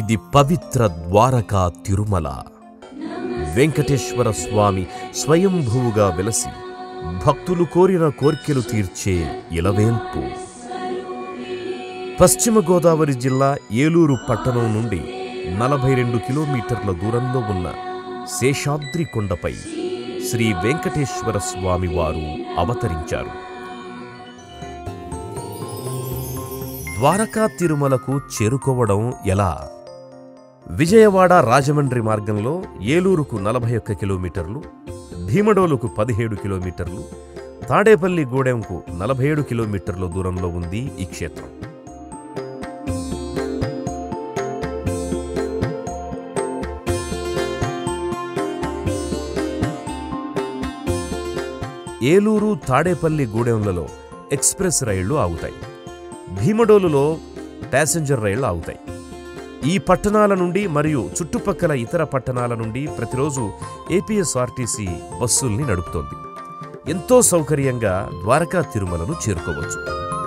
ఇది పవిత్ర ద్వారకా తిరుమల వెంకటేశ్వర స్వామి స్వయంభువుగా వెలసి భక్తులు కోరిన కోర్కెలు తీర్చే ఇలవేల్పు పశ్చిమ గోదావరి జిల్లా ఏలూరు పట్టణం నుండి నలభై రెండు కిలోమీటర్ల దూరంలో ఉన్న శేషాద్రి కొండపై శ్రీ వెంకటేశ్వర స్వామి వారు అవతరించారు ద్వారకా తిరుమలకు చేరుకోవడం ఎలా విజయవాడ రాజమండ్రి మార్గంలో ఏలూరుకు నలభై ఒక్క కిలోమీటర్లు భీమడోలుకు పదిహేడు కిలోమీటర్లు తాడేపల్లి గూడెంకు నలభై ఏడు కిలోమీటర్ల దూరంలో ఉంది ఈ క్షేత్రం ఏలూరు తాడేపల్లి గూడెంలలో ఎక్స్ప్రెస్ రైళ్లు ఆగుతాయి భీమడోలులో ప్యాసింజర్ రైళ్లు ఆగుతాయి ఈ పట్టణాల నుండి మరియు చుట్టుపక్కల ఇతర పట్టణాల నుండి ప్రతిరోజు ఏపీఎస్ఆర్టీసీ బస్సుల్ని నడుపుతోంది ఎంతో సౌకర్యంగా ద్వారకా తిరుమలను చేరుకోవచ్చు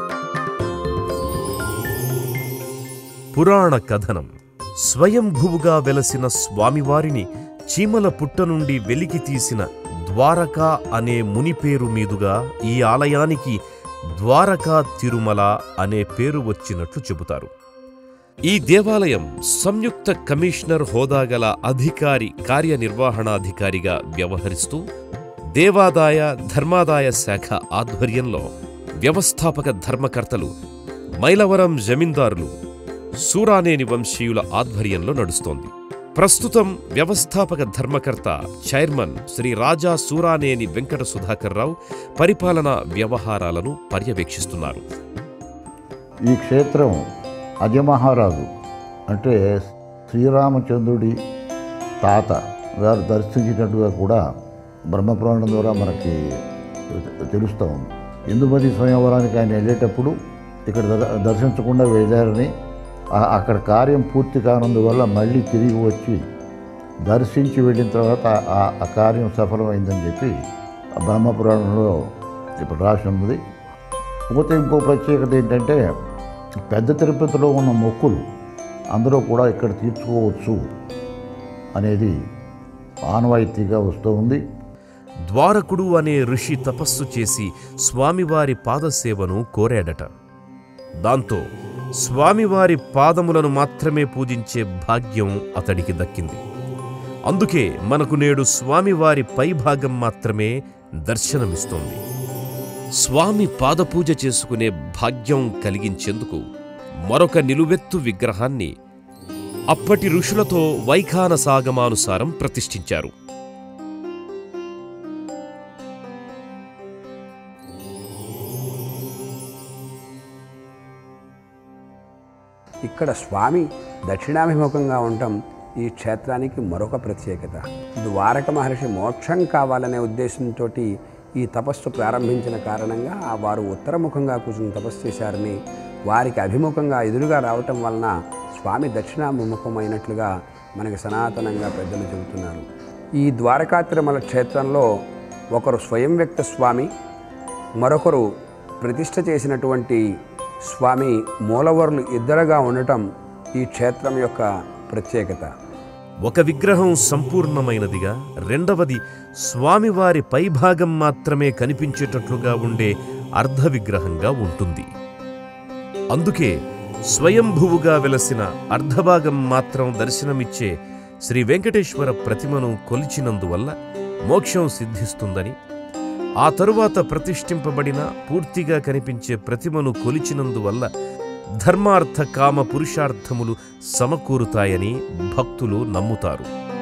పురాణ కథనం స్వయంభువుగా వెలసిన స్వామివారిని చీమల పుట్ట నుండి వెలికి తీసిన ద్వారకా అనే ముని పేరు మీదుగా ఈ ఆలయానికి ద్వారకా తిరుమల అనే పేరు వచ్చినట్లు చెబుతారు ఈ దేవాలయం సంయుక్త కమిషనర్ హోదా గల అధికారి కార్యనిర్వహణాధికారిగా వ్యవహరిస్తూ దేవాదాయ ధర్మాదాయ శాఖ ఆధ్వర్యంలో వ్యవస్థాపక ధర్మకర్తలు మైలవరం జమీందారులు సూరానేని వంశీయుల ఆధ్వర్యంలో నడుస్తోంది ప్రస్తుతం వ్యవస్థాపక ధర్మకర్త చైర్మన్ శ్రీ రాజా సూరానేని వెంకట సుధాకర్ రావు పరిపాలనా వ్యవహారాలను పర్యవేక్షిస్తున్నారు ఈ క్షేత్రం అజమహారాజు అంటే శ్రీరామచంద్రుడి తాత గారు దర్శించినట్టుగా కూడా బ్రహ్మపురాణం ద్వారా మనకి తెలుస్తూ ఉంది ఇందుమతి స్వయంవరానికి ఆయన వెళ్ళేటప్పుడు ఇక్కడ దర్- దర్శించకుండా వెళ్ళారని ఆ- అక్కడ కార్యం పూర్తి కానందువల్ల మళ్ళీ తిరిగి వచ్చి దర్శించి వెళ్ళిన తర్వాత ఆ- ఆ- ఆ కార్యం సఫలమైందని చెప్పి ఆ బ్రహ్మపురాణంలో ఇప్పుడు రాసి ఉన్నది పోతే ఇంకో ప్రత్యేకత ఏంటంటే పెద్ద తిరుపతిలో ఉన్న మొక్కులు అందరూ కూడా ఇక్కడ తీర్చుకోవచ్చు అనేది ఆనవాయితీగా వస్తూ ఉంది ద్వారకుడు అనే ఋషి తపస్సు చేసి స్వామివారి పాదసేవను కోరాడట దాంతో స్వామివారి పాదములను మాత్రమే పూజించే భాగ్యం అతడికి దక్కింది అందుకే మనకు నేడు స్వామివారి పైభాగం మాత్రమే దర్శనమిస్తోంది స్వామి పాదపూజ చేసుకునే భాగ్యం కలిగించేందుకు మరొక నిలువెత్తు విగ్రహాన్ని అప్పటి ఋషులతో వైఖాన సాగమానుసారం ప్రతిష్ఠించారు ఇక్కడ స్వామి దక్షిణాభిముఖంగా ఉండటం ఈ క్షేత్రానికి మరొక ప్రత్యేకత ద్వారక మహర్షి మోక్షం కావాలనే ఉద్దేశంతో ఈ తపస్సు ప్రారంభించిన కారణంగా ఆ వారు ఉత్తరముఖంగా కూర్చుని తపస్సు చేశారని వారికి అభిముఖంగా ఎదురుగా రావటం వలన స్వామి దక్షిణాభిముఖమైనట్లుగా మనకి సనాతనంగా పెద్దలు చెబుతున్నారు ఈ ద్వారకా తిరుమల క్షేత్రంలో ఒకరు స్వయం వ్యక్త స్వామి మరొకరు ప్రతిష్ఠ చేసినటువంటి స్వామి మూలవరులు ఇద్దరుగా ఉండటం ఈ క్షేత్రం యొక్క ప్రత్యేకత ఒక విగ్రహం సంపూర్ణమైనదిగా రెండవది స్వామివారి పైభాగం మాత్రమే కనిపించేటట్లుగా ఉండే అర్ధ విగ్రహంగా ఉంటుంది అందుకే స్వయంభువుగా వెలసిన అర్ధభాగం మాత్రం దర్శనమిచ్చే శ్రీ వెంకటేశ్వర ప్రతిమను కొలిచినందువల్ల మోక్షం సిద్ధిస్తుందని ఆ తరువాత ప్రతిష్ఠింపబడిన పూర్తిగా కనిపించే ప్రతిమను కొలిచినందువల్ల ధర్మార్థ కామ పురుషార్థములు సమకూరుతాయని భక్తులు నమ్ముతారు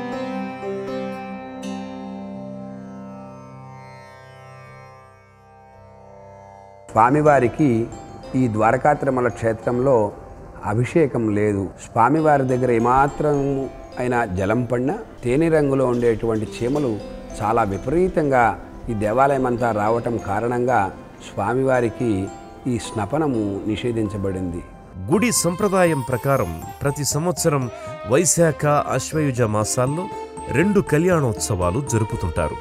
స్వామివారికి ఈ ద్వారకా తిరుమల క్షేత్రంలో అభిషేకం లేదు స్వామివారి దగ్గర ఏమాత్రం అయినా జలం పడినా తేనె రంగులో ఉండేటువంటి చీమలు చాలా విపరీతంగా ఈ దేవాలయం అంతా రావటం కారణంగా స్వామివారికి ఈ స్నపనము నిషేధించబడింది గుడి సంప్రదాయం ప్రకారం ప్రతి సంవత్సరం వైశాఖ అశ్వయుజ మాసాల్లో రెండు కళ్యాణోత్సవాలు జరుపుతుంటారు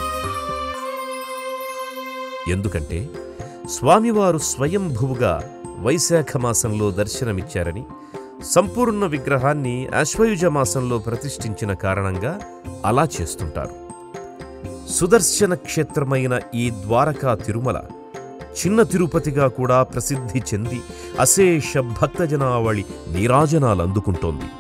ఎందుకంటే స్వామివారు స్వయంభువుగా వైశాఖ మాసంలో దర్శనమిచ్చారని సంపూర్ణ విగ్రహాన్ని అశ్వయుజ మాసంలో ప్రతిష్ఠించిన కారణంగా అలా చేస్తుంటారు సుదర్శన క్షేత్రమైన ఈ ద్వారకా తిరుమల చిన్న తిరుపతిగా కూడా ప్రసిద్ధి చెంది అశేష భక్తజనావళి నీరాజనాలు అందుకుంటోంది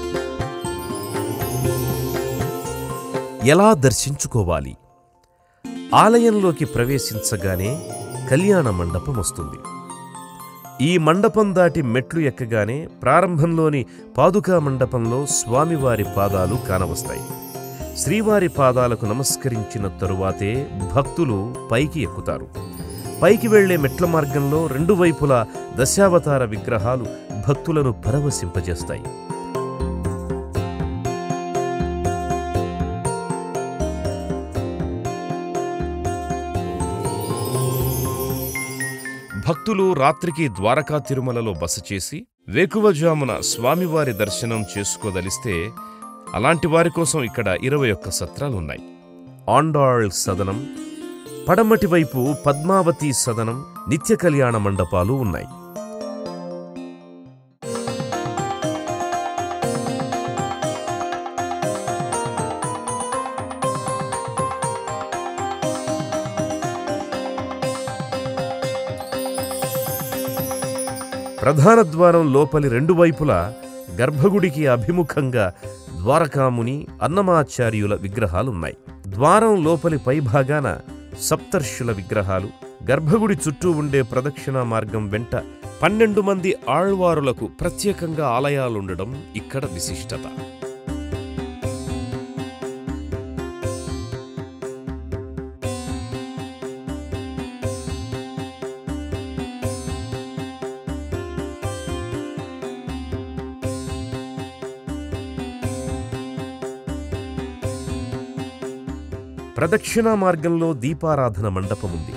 ఎలా దర్శించుకోవాలి ఆలయంలోకి ప్రవేశించగానే కళ్యాణ మండపం వస్తుంది ఈ మండపం దాటి మెట్లు ఎక్కగానే ప్రారంభంలోని పాదుకా మండపంలో స్వామివారి పాదాలు కానవస్తాయి శ్రీవారి పాదాలకు నమస్కరించిన తరువాతే భక్తులు పైకి ఎక్కుతారు పైకి వెళ్లే మెట్ల మార్గంలో రెండు వైపులా దశావతార విగ్రహాలు భక్తులను పరవశింపజేస్తాయి భక్తులు రాత్రికి ద్వారకా తిరుమలలో బస చేసి వేకువజామున స్వామివారి దర్శనం చేసుకోదలిస్తే అలాంటి వారి కోసం ఇక్కడ ఇరవై ఒక్క సత్రాలున్నాయి ఆండాళ్ సదనం పడమటి వైపు పద్మావతి సదనం నిత్య కళ్యాణ మండపాలు ఉన్నాయి ప్రధాన ద్వారం లోపలి రెండు వైపులా గర్భగుడికి అభిముఖంగా ద్వారకాముని అన్నమాచార్యుల విగ్రహాలున్నాయి ద్వారం లోపలి పైభాగాన సప్తర్షుల విగ్రహాలు గర్భగుడి చుట్టూ ఉండే ప్రదక్షిణా మార్గం వెంట పన్నెండు మంది ఆళ్వారులకు ప్రత్యేకంగా ఆలయాలుండడం ఇక్కడ విశిష్టత ప్రదక్షిణా మార్గంలో దీపారాధన మండపముంది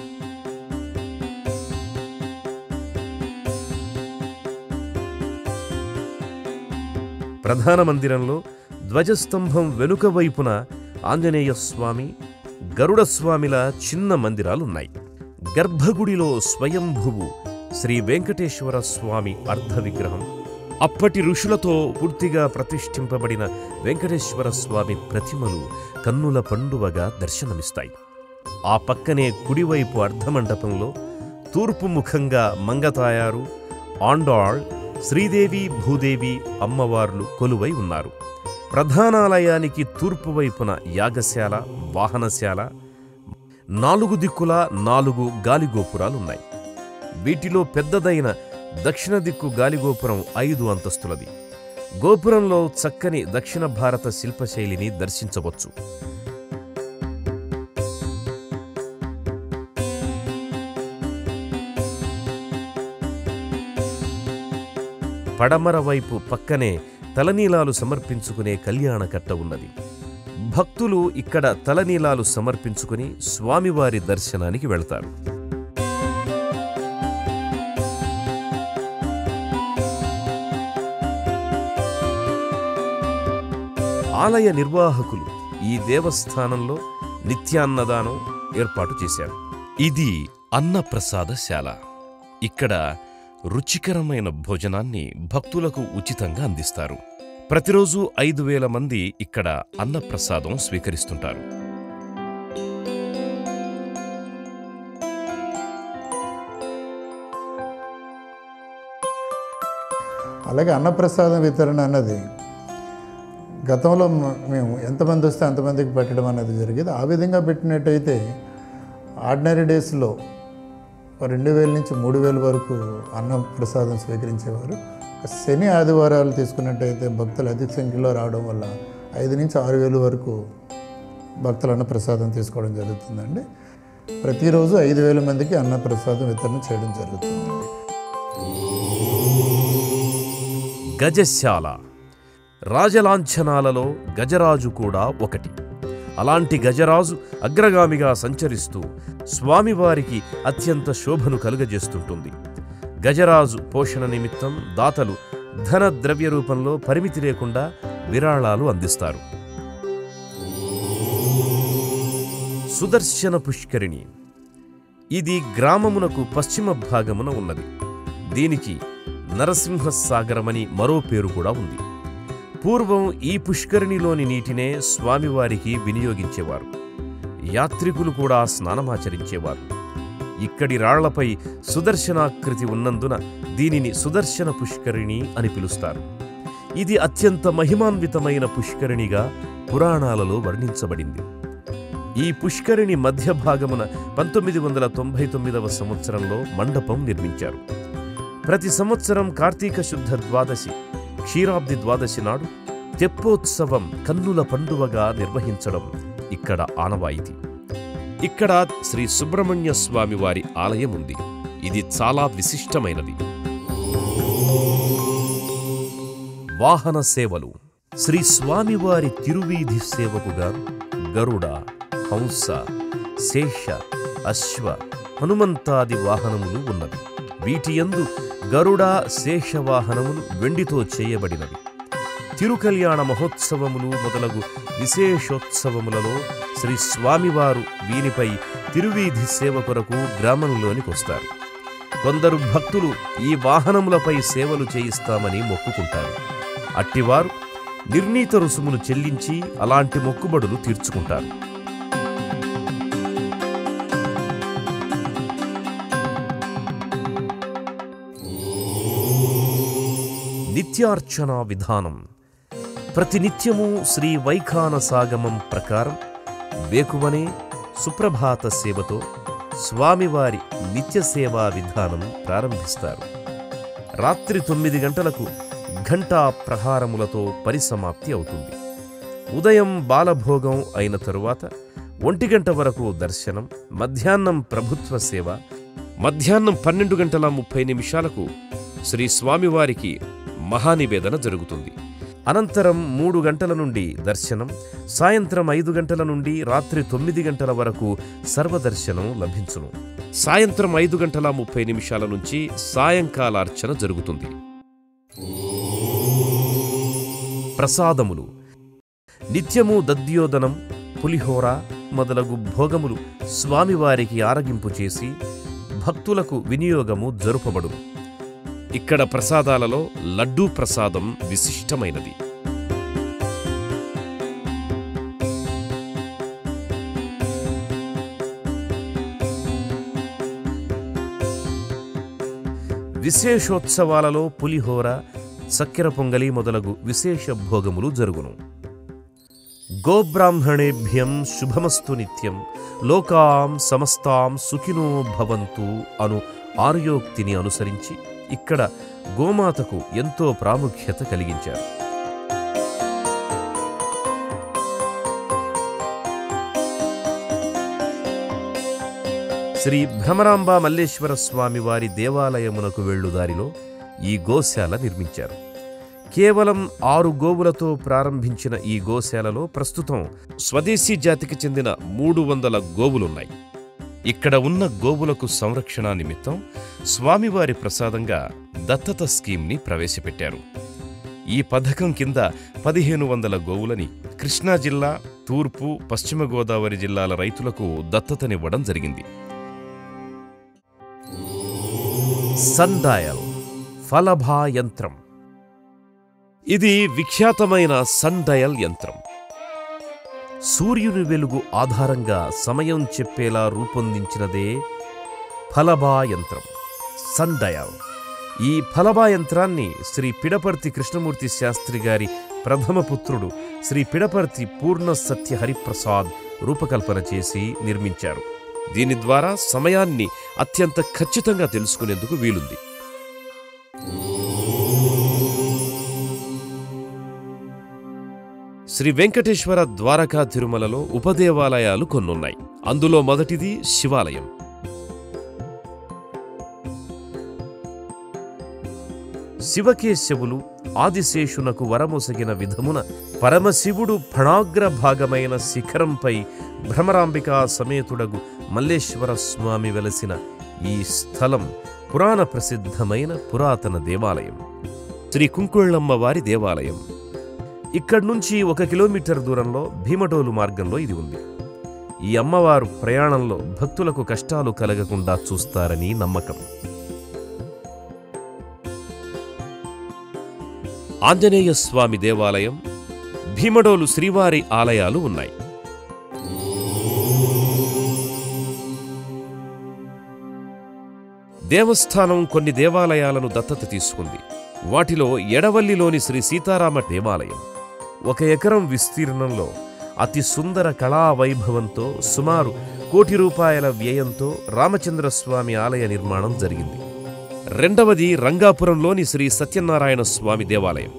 ప్రధాన మందిరంలో ధ్వజస్తంభం వెనుక వైపున ఆంజనేయ స్వామి గరుడ స్వామిల చిన్న మందిరాలున్నాయి గర్భగుడిలో స్వయంభువు శ్రీ వెంకటేశ్వర స్వామి అర్ధ విగ్రహం అప్పటి ఋషులతో పూర్తిగా ప్రతిష్ఠింపబడిన వెంకటేశ్వర స్వామి ప్రతిమలు కన్నుల పండువగా దర్శనమిస్తాయి ఆ పక్కనే కుడివైపు అర్ధమండపంలో తూర్పు ముఖంగా మంగతాయారు ఆండాళ్ శ్రీదేవి భూదేవి అమ్మవార్లు కొలువై ఉన్నారు ప్రధానాలయానికి తూర్పు వైపున యాగశాల వాహనశాల నాలుగు దిక్కుల నాలుగు గాలిగోపురాలున్నాయి వీటిలో పెద్దదైన దక్షిణ దిక్కు గాలిగోపురం ఐదు అంతస్తులది గోపురంలో చక్కని దక్షిణ భారత శిల్పశైలిని దర్శించవచ్చు పడమర వైపు పక్కనే తలనీలాలు సమర్పించుకునే కళ్యాణకట్ట ఉన్నది భక్తులు ఇక్కడ తలనీలాలు సమర్పించుకుని స్వామివారి దర్శనానికి వెళ్తారు ఆలయ నిర్వాహకులు ఈ దేవస్థానంలో నిత్యాన్నదానం ఏర్పాటు చేశారు ఇది అన్నప్రసాదశాల ఇక్కడ రుచికరమైన భోజనాన్ని భక్తులకు ఉచితంగా అందిస్తారు ప్రతిరోజు ఐదు వేల మంది ఇక్కడ అన్నప్రసాదం స్వీకరిస్తుంటారు అలాగే అన్నప్రసాదం వితరణ అన్నది గతంలో మ- మేము ఎంతమంది వస్తే అంతమందికి పెట్టడం అనేది జరిగేది ఆ విధంగా పెట్టినట్టయితే ఆర్డినరీ డేస్లో రెండు వేల నుంచి మూడు వేల వరకు అన్న ప్రసాదం స్వీకరించేవారు శని ఆదివారాలు తీసుకున్నట్టయితే భక్తులు అధిక సంఖ్యలో రావడం వల్ల ఐదు నుంచి ఆరు వేలు వరకు భక్తులు అన్న ప్రసాదం తీసుకోవడం జరుగుతుందండి ప్రతిరోజు ఐదు వేల మందికి అన్న ప్రసాదం వితరణ చేయడం జరుగుతుందండి గజశాల రాజలాంఛనాలలో గజరాజు కూడా ఒకటి అలాంటి గజరాజు అగ్రగామిగా సంచరిస్తూ స్వామివారికి అత్యంత శోభను కలుగజేస్తుంటుంది గజరాజు పోషణ నిమిత్తం దాతలు ధన ద్రవ్య రూపంలో పరిమితి లేకుండా విరాళాలు అందిస్తారు సుదర్శన పుష్కరిణి ఇది గ్రామమునకు పశ్చిమ భాగమున ఉన్నది దీనికి నరసింహసాగరమని మరో పేరు కూడా ఉంది పూర్వం ఈ పుష్కరిణిలోని నీటినే స్వామివారికి వినియోగించేవారు యాత్రికులు కూడా స్నానమాచరించేవారు ఇక్కడి రాళ్లపై సుదర్శనాకృతి ఉన్నందున దీనిని సుదర్శన పుష్కరిణి అని పిలుస్తారు ఇది అత్యంత మహిమాన్వితమైన పుష్కరిణిగా పురాణాలలో వర్ణించబడింది ఈ పుష్కరిణి మధ్య భాగమున పంతొమ్మిది వందల తొంభై తొమ్మిదవ సంవత్సరంలో మండపం నిర్మించారు ప్రతి సంవత్సరం కార్తీక శుద్ధ ద్వాదశి క్షీరాబ్ది ద్వాదశి నాడు తెప్పోత్సవం కన్నుల పండువగా నిర్వహించడం ఇక్కడ ఆనవాయితీ ఇక్కడ శ్రీ సుబ్రహ్మణ్య స్వామి వారి ఆలయం ఉంది ఇది చాలా విశిష్టమైనది వాహన సేవలు శ్రీ స్వామివారి తిరువీధి సేవకుగా గరుడ హంస శేష అశ్వ హనుమంతాది వాహనములు ఉన్నవి వీటి యందు గరుడ శేష వాహనములు వెండితో చేయబడినవి తిరుకల్యాణ మహోత్సవములు మొదలగు విశేషోత్సవములలో శ్రీ స్వామివారు వీనిపై తిరువీధి సేవ కొరకు గ్రామంలోనికి వస్తారు కొందరు భక్తులు ఈ వాహనములపై సేవలు చేయిస్తామని మొక్కుకుంటారు అట్టివారు నిర్ణీత రుసుమును చెల్లించి అలాంటి మొక్కుబడులు తీర్చుకుంటారు నిత్యార్చన విధానం ప్రతినిత్యము శ్రీ వైఖాన సాగమం ప్రకారం వేకువనే సుప్రభాత సేవతో స్వామివారి నిత్య సేవా విధానం ప్రారంభిస్తారు రాత్రి తొమ్మిది గంటలకు ఘంటా ప్రహారములతో పరిసమాప్తి అవుతుంది ఉదయం బాలభోగం అయిన తరువాత ఒంటి గంట వరకు దర్శనం మధ్యాహ్నం ప్రభుత్వ సేవ మధ్యాహ్నం పన్నెండు గంటల ముప్పై నిమిషాలకు శ్రీ స్వామివారికి మహానివేదన జరుగుతుంది అనంతరం మూడు గంటల నుండి దర్శనం సాయంత్రం ఐదు గంటల నుండి రాత్రి తొమ్మిది గంటల వరకు సర్వదర్శనం లభించును సాయంత్రం ఐదు గంటల ముప్పై నిమిషాల నుంచి సాయంకాల అర్చన జరుగుతుంది ప్రసాదములు నిత్యము దద్యోదనం పులిహోర మొదలగు భోగములు స్వామివారికి ఆరగింపు చేసి భక్తులకు వినియోగము జరుపబడును ఇక్కడ ప్రసాదాలలో లడ్డూ ప్రసాదం విశిష్టమైనది విశేషోత్సవాలలో పులిహోర చక్కెర పొంగలి మొదలగు విశేష భోగములు జరుగును గోబ్రాహ్మణేభ్యం శుభమస్తు నిత్యం లోకాం సమస్తాం సుఖినో భవంతు అను ఆర్యోక్తిని అనుసరించి ఇక్కడ గోమాతకు ఎంతో ప్రాముఖ్యత కలిగించారు శ్రీ భ్రమరాంబ మల్లేశ్వర స్వామి వారి దేవాలయమునకు వెళ్ళు దారిలో ఈ గోశాల నిర్మించారు కేవలం ఆరు గోవులతో ప్రారంభించిన ఈ గోశాలలో ప్రస్తుతం స్వదేశీ జాతికి చెందిన మూడు వందల గోవులున్నాయి ఇక్కడ ఉన్న గోవులకు సంరక్షణ నిమిత్తం స్వామివారి ప్రసాదంగా దత్తత స్కీమ్ని ప్రవేశపెట్టారు ఈ పథకం కింద పదిహేను వందల గోవులని కృష్ణా జిల్లా తూర్పు పశ్చిమ గోదావరి జిల్లాల రైతులకు దత్తతనివ్వడం జరిగింది సన్డయల్ ఫలభా యంత్రం ఇది విఖ్యాతమైన సన్డయల్ యంత్రం సూర్యుని వెలుగు ఆధారంగా సమయం చెప్పేలా రూపొందించినదే ఫలభా యంత్రం సన్డయల్ ఈ ఫలభా యంత్రాన్ని శ్రీ పిడపర్తి కృష్ణమూర్తి శాస్త్రి గారి ప్రథమ పుత్రుడు శ్రీ పిడపర్తి పూర్ణ సత్య హరిప్రసాద్ రూపకల్పన చేసి నిర్మించారు దీని ద్వారా సమయాన్ని అత్యంత ఖచ్చితంగా తెలుసుకునేందుకు వీలుంది శ్రీ వెంకటేశ్వర ద్వారకా తిరుమలలో ఉపదేవాలయాలు కొన్నున్నాయి అందులో మొదటిది శివాలయం శివకేశవులు ఆదిశేషునకు వరమొసగిన విధమున పరమశివుడు ఫణాగ్ర భాగమైన శిఖరంపై భ్రమరాంబికా సమేతుడగు మల్లేశ్వర స్వామి వెలసిన ఈ స్థలం పురాణ ప్రసిద్ధమైన పురాతన దేవాలయం శ్రీ కుంకుళ్ళమ్మ వారి దేవాలయం ఇక్కడి నుంచి ఒక కిలోమీటర్ దూరంలో భీమడోలు మార్గంలో ఇది ఉంది ఈ అమ్మవారు ప్రయాణంలో భక్తులకు కష్టాలు కలగకుండా చూస్తారని నమ్మకం ఆంజనేయ స్వామి దేవాలయం భీమడోలు శ్రీవారి ఆలయాలు ఉన్నాయి దేవస్థానం కొన్ని దేవాలయాలను దత్తత తీసుకుంది వాటిలో ఎడవల్లిలోని శ్రీ సీతారామ దేవాలయం ఒక ఎకరం విస్తీర్ణంలో అతి సుందర కళా వైభవంతో సుమారు కోటి రూపాయల వ్యయంతో రామచంద్రస్వామి ఆలయ నిర్మాణం జరిగింది రెండవది రంగాపురంలోని శ్రీ సత్యనారాయణ స్వామి దేవాలయం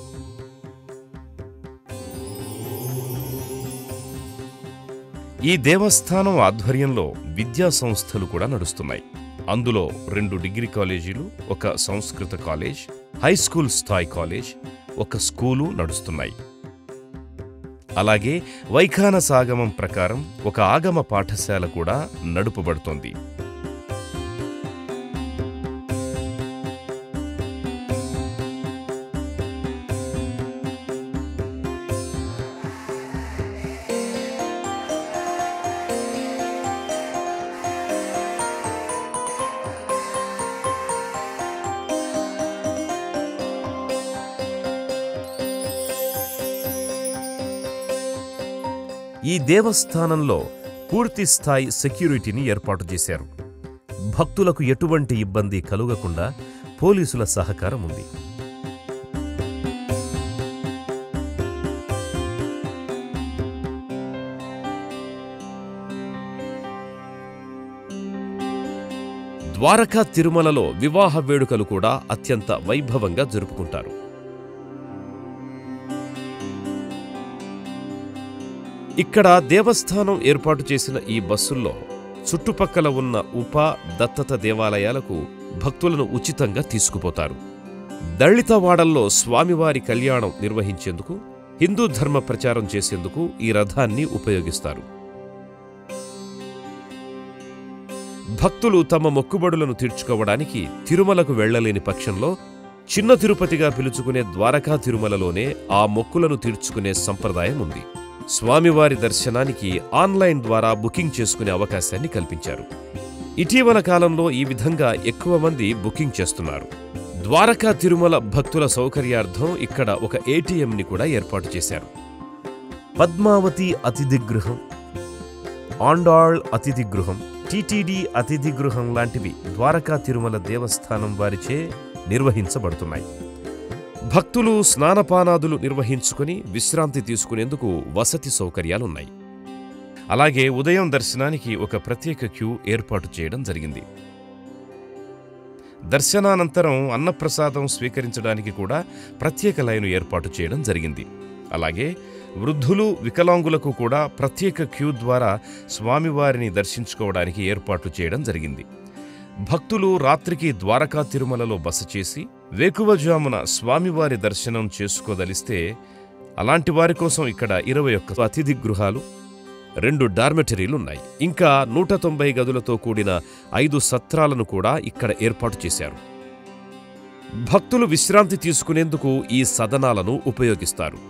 ఈ దేవస్థానం ఆధ్వర్యంలో విద్యా సంస్థలు కూడా నడుస్తున్నాయి అందులో రెండు డిగ్రీ కాలేజీలు ఒక సంస్కృత కాలేజ్ హై స్కూల్ స్థాయి కాలేజ్ ఒక స్కూలు నడుస్తున్నాయి అలాగే వైఖాన సాగమం ప్రకారం ఒక ఆగమ పాఠశాల కూడా నడుపబడుతోంది ఈ దేవస్థానంలో పూర్తి స్థాయి సెక్యూరిటీని ఏర్పాటు చేశారు భక్తులకు ఎటువంటి ఇబ్బంది కలుగకుండా పోలీసుల సహకారం ఉంది ద్వారకా తిరుమలలో వివాహ వేడుకలు కూడా అత్యంత వైభవంగా జరుపుకుంటారు ఇక్కడ దేవస్థానం ఏర్పాటు చేసిన ఈ బస్సుల్లో చుట్టుపక్కల ఉన్న ఉప దత్తత దేవాలయాలకు భక్తులను ఉచితంగా తీసుకుపోతారు దళితవాడల్లో స్వామివారి కళ్యాణం నిర్వహించేందుకు హిందూ ధర్మ ప్రచారం చేసేందుకు ఈ రథాన్ని ఉపయోగిస్తారు భక్తులు తమ మొక్కుబడులను తీర్చుకోవడానికి తిరుమలకు వెళ్లలేని పక్షంలో చిన్న తిరుపతిగా పిలుచుకునే ద్వారకా తిరుమలలోనే ఆ మొక్కులను తీర్చుకునే సంప్రదాయం ఉంది స్వామివారి దర్శనానికి ఆన్లైన్ ద్వారా బుకింగ్ చేసుకునే అవకాశాన్ని కల్పించారు ఇటీవల కాలంలో ఈ విధంగా ఎక్కువ మంది బుకింగ్ చేస్తున్నారు ద్వారకా తిరుమల భక్తుల సౌకర్యార్థం ఇక్కడ ఒక ఏటీఎంని కూడా ఏర్పాటు చేశారు పద్మావతి అతిథి గృహం ఆండాళ్ అతిథి గృహం టిటిడి అతిథి గృహం లాంటివి ద్వారకా తిరుమల దేవస్థానం వారిచే నిర్వహించబడుతున్నాయి భక్తులు స్నానపానాదులు నిర్వహించుకుని విశ్రాంతి తీసుకునేందుకు వసతి సౌకర్యాలున్నాయి అలాగే ఉదయం దర్శనానికి ఒక ప్రత్యేక క్యూ ఏర్పాటు చేయడం జరిగింది దర్శనానంతరం అన్నప్రసాదం స్వీకరించడానికి కూడా ప్రత్యేక లైను ఏర్పాటు చేయడం జరిగింది అలాగే వృద్ధులు వికలాంగులకు కూడా ప్రత్యేక క్యూ ద్వారా స్వామివారిని దర్శించుకోవడానికి ఏర్పాట్లు చేయడం జరిగింది భక్తులు రాత్రికి ద్వారకా తిరుమలలో బస చేసి వేకువజామున స్వామివారి దర్శనం చేసుకోదలిస్తే అలాంటి వారి కోసం ఇక్కడ ఇరవై ఒక్క అతిథి గృహాలు రెండు డార్మెటరీలున్నాయి ఇంకా నూట తొంభై గదులతో కూడిన ఐదు సత్రాలను కూడా ఇక్కడ ఏర్పాటు చేశారు భక్తులు విశ్రాంతి తీసుకునేందుకు ఈ సదనాలను ఉపయోగిస్తారు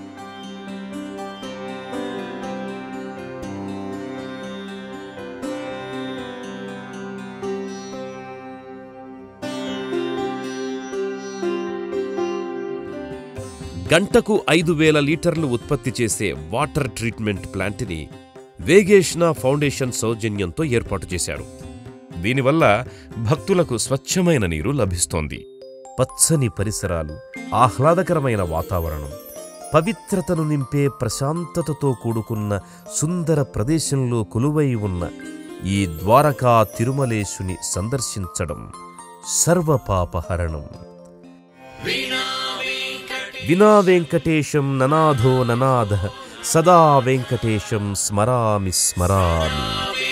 గంటకు ఐదు వేల లీటర్లు ఉత్పత్తి చేసే వాటర్ ట్రీట్మెంట్ ప్లాంట్ని వేగేష్ణ ఫౌండేషన్ సౌజన్యంతో ఏర్పాటు చేశారు దీనివల్ల భక్తులకు స్వచ్ఛమైన నీరు లభిస్తోంది పచ్చని పరిసరాలు ఆహ్లాదకరమైన వాతావరణం పవిత్రతను నింపే ప్రశాంతతతో కూడుకున్న సుందర ప్రదేశంలో కొలువై ఉన్న ఈ ద్వారకా తిరుమలేశుని సందర్శించడం సర్వపాపహరణం వినా వెంకటేశం ననాథో ననాథ సదా వెంకటేశం స్మరామి స్మరామి